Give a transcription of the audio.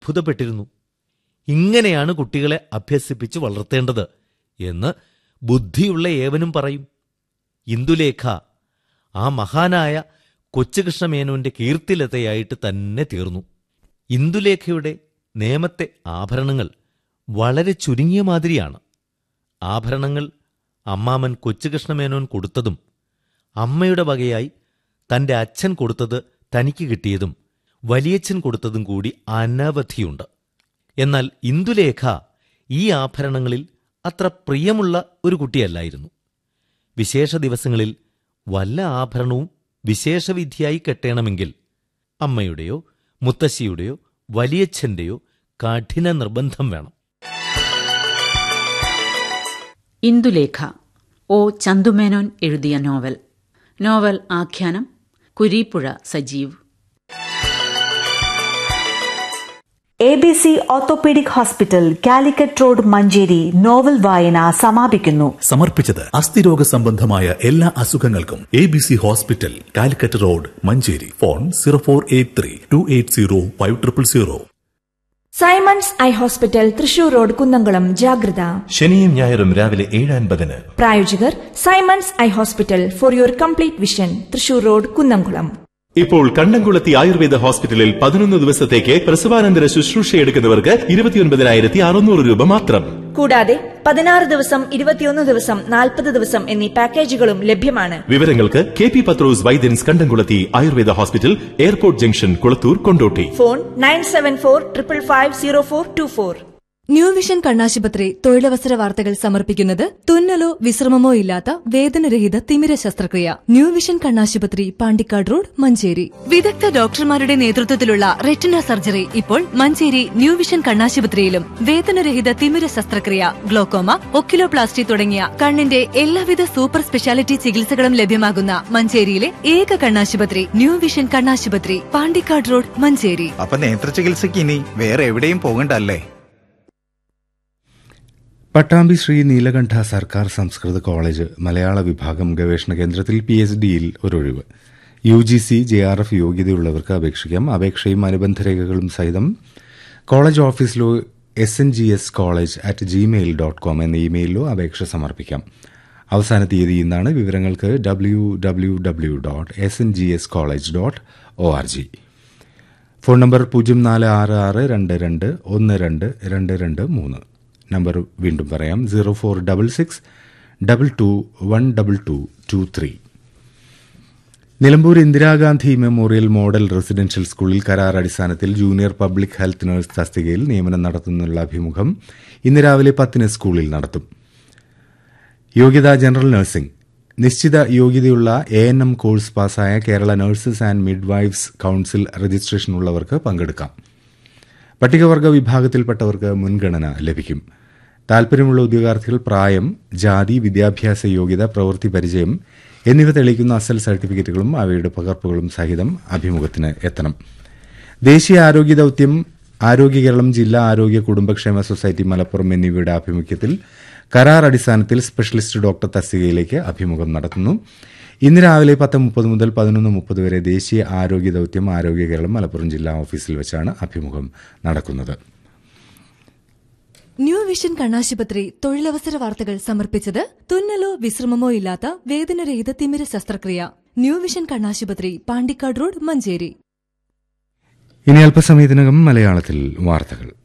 അത്ഭുതപ്പെട്ടിരുന്നു ഇങ്ങനെയാണ് കുട്ടികളെ അഭ്യസിപ്പിച്ച് വളർത്തേണ്ടത് എന്ന് ബുദ്ധിയുള്ള ഏവനും പറയും ഇന്ദുലേഖ ആ മഹാനായ കൊച്ചുകൃഷ്ണമേനോന്റെ കീർത്തിലതയായിട്ട് തന്നെ തീർന്നു ഇന്ദുലേഖയുടെ നേമത്തെ ആഭരണങ്ങൾ വളരെ ചുരുങ്ങിയ മാതിരിയാണ് ആഭരണങ്ങൾ അമ്മാമൻ കൊച്ചുകൃഷ്ണമേനോൻ കൊടുത്തതും അമ്മയുടെ വകയായി തന്റെ അച്ഛൻ കൊടുത്തത് തനിക്ക് കിട്ടിയതും വലിയച്ഛൻ കൊടുത്തതും കൂടി അനവധിയുണ്ട് എന്നാൽ ഇന്ദുലേഖ ഈ ആഭരണങ്ങളിൽ അത്ര പ്രിയമുള്ള ഒരു കുട്ടിയല്ലായിരുന്നു വിശേഷ ദിവസങ്ങളിൽ വല്ല ആഭരണവും വിശേഷവിധിയായി കെട്ടണമെങ്കിൽ അമ്മയുടെയോ മുത്തശ്ശിയുടെയോ വലിയച്ഛന്റെയോ കഠിന നിർബന്ധം വേണം ഇന്ദുലേഖ ഒ ചന്തുമേനോൻ എഴുതിയ നോവൽ നോവൽ ആഖ്യാനം Kureeppuzha Sajeev A B C orthopaedic hospital Calicut road Manjeri novel വായന സമാപിക്കുന്നു സമർപ്പിച്ചത് അസ്ഥിരോഗ സംബന്ധമായ എല്ലാ അസുഖങ്ങൾക്കും A B C hospital Calicut road Manjeri phone zero four eight three two eight zero five triple zero Simons eye hospital Thrissur road Kunnamkulam ജാഗ്രത ശനിയും ഞായറും രാവിലെ ഏഴ് അൻപതിന് പ്രായോജകർ Simons eye hospital for your complete vision Thrissur road Kunnamkulam ഇപ്പോൾ കണ്ടംകുളത്തി ആയുർവേദ ഹോസ്പിറ്റലിൽ പതിനൊന്ന് ദിവസത്തേക്ക് പ്രസവാനന്തര ശുശ്രൂഷ എടുക്കുന്നവർക്ക് ഇരുപത്തിയൊൻപതിനായിരത്തി അറുന്നൂറ് രൂപ മാത്രം കൂടാതെ പതിനാറ് ദിവസം ഇരുപത്തിയൊന്ന് ദിവസം നാൽപ്പത് ദിവസം എന്നീ പാക്കേജുകളും ലഭ്യമാണ് വിവരങ്ങൾക്ക് കെ പി പത്രോസ് വൈദ്യൻസ് കണ്ടംകുളത്തി Ayurveda hospital airport junction Kulathur Kondotty phone nine seven four triple five zero four two four new vision കണ്ണാശുപത്രി തൊഴിലവസര വാർത്തകൾ സമർപ്പിക്കുന്നത് തുന്നലോ വിശ്രമമോ ഇല്ലാത്ത വേദനരഹിത തിമിര ശസ്ത്രക്രിയ ന്യൂ വിഷൻ കണ്ണാശുപത്രി പാണ്ടിക്കാട് റോഡ് മഞ്ചേരി വിദഗ്ധ ഡോക്ടർമാരുടെ നേതൃത്വത്തിലുള്ള റെറ്റിന സർജറി ഇപ്പോൾ മഞ്ചേരി ന്യൂ വിഷൻ കണ്ണാശുപത്രിയിലും വേദനരഹിത തിമിര ശസ്ത്രക്രിയ ഗ്ലോക്കോമ ഒക്കിലോപ്ലാസ്റ്റി തുടങ്ങിയ കണ്ണിന്റെ എല്ലാവിധ സൂപ്പർ സ്പെഷ്യാലിറ്റി ചികിത്സകളും ലഭ്യമാകുന്ന മഞ്ചേരിയിലെ ഏക കണ്ണാശുപത്രി ന്യൂ വിഷൻ കണ്ണാശുപത്രി പാണ്ടിക്കാട് റോഡ് മഞ്ചേരി അപ്പൊ നേത്ര ചികിത്സയ്ക്ക് ഇനി വേറെ എവിടെയും പോകണ്ടല്ലേ പട്ടാമ്പി ശ്രീ നീലകണ്ഠ സർക്കാർ സംസ്കൃത കോളേജ് മലയാള വിഭാഗം ഗവേഷണ കേന്ദ്രത്തിൽ പി എച്ച് ഡിയിൽ ഒരൊഴിവ് U G C J R F യോഗ്യതയുള്ളവർക്ക് അപേക്ഷിക്കാം അപേക്ഷയും അനുബന്ധ രേഖകളും സഹിതം കോളേജ് ഓഫീസിലോ S N G S college at Gmail dot com എന്ന ഇമെയിലിലോ അപേക്ഷ സമർപ്പിക്കാം അവസാന തീയതി ഇന്നാണ് വിവരങ്ങൾക്ക് W W W dot S N G S college dot O R G phone number പൂജ്യം നാല് ആറ് ആറ് രണ്ട് രണ്ട് ഒന്ന് രണ്ട് രണ്ട് രണ്ട് മൂന്ന് നമ്പർ വീണ്ടും പറയാം zero four double six double two one double two to three Nilambur Indira Gandhi memorial model residential സ്കൂളിൽ കരാർ അടിസ്ഥാനത്തിൽ ജൂനിയർ പബ്ലിക് ഹെൽത്ത് നഴ്സ് തസ്തികയിൽ നിയമനം നടത്തുന്നതിനുള്ള അഭിമുഖം ഇന്ന് രാവിലെ പത്തിന് സ്കൂളിൽ നടത്തും യോഗ്യത ജനറൽ നഴ്സിംഗ് നിശ്ചിത യോഗ്യതയുള്ള എ എൻ എം കോഴ്സ് പാസ്സായ Kerala nurses and midwives council registration ഉള്ളവർക്ക് പങ്കെടുക്കാം പട്ടികവർഗ വിഭാഗത്തിൽപ്പെട്ടവർക്ക് മുൻഗണന ലഭിക്കും താൽപര്യമുള്ള ഉദ്യോഗാർത്ഥികൾ പ്രായം ജാതി വിദ്യാഭ്യാസ യോഗ്യത പ്രവൃത്തി പരിചയം എന്നിവ തെളിയിക്കുന്ന അസൽ സർട്ടിഫിക്കറ്റുകളും അവയുടെ പകർപ്പുകളും സഹിതം അഭിമുഖത്തിന് എത്തണം ദേശീയ ആരോഗ്യ ദൌത്യം ആരോഗ്യ കേരളം ജില്ലാ ആരോഗ്യ കുടുംബക്ഷേമ സൊസൈറ്റി മലപ്പുറം എന്നിവയുടെ ആഭിമുഖ്യത്തിൽ കരാർ അടിസ്ഥാനത്തിൽ സ്പെഷ്യലിസ്റ്റ് ഡോക്ടർ തസ്തികയിലേക്ക് അഭിമുഖം നടത്തുന്നു ഇന്ന് രാവിലെ പത്ത് മുപ്പത് മുതൽ പതിനൊന്ന് മുപ്പത് വരെ ദേശീയ ആരോഗ്യ ദൌത്യം ആരോഗ്യ കേരളം മലപ്പുറം ജില്ലാ ഓഫീസിൽ വെച്ചാണ് അഭിമുഖം നടക്കുന്നത് ന്യൂ വിഷൻ കണ്ണാശുപത്രി തൊഴിലവസര വാർത്തകൾ സമർപ്പിച്ചത് തുന്നലോ വിശ്രമമോ ഇല്ലാത്ത വേദനരഹിത തിമിര ശസ്ത്രക്രിയ ന്യൂ വിഷൻ കണ്ണാശുപത്രി പാണ്ടിക്കാട് റോഡ് മഞ്ചേരി ഇനി അല്പസമയത്തിനകം മലയാളത്തിൽ വാർത്തകൾ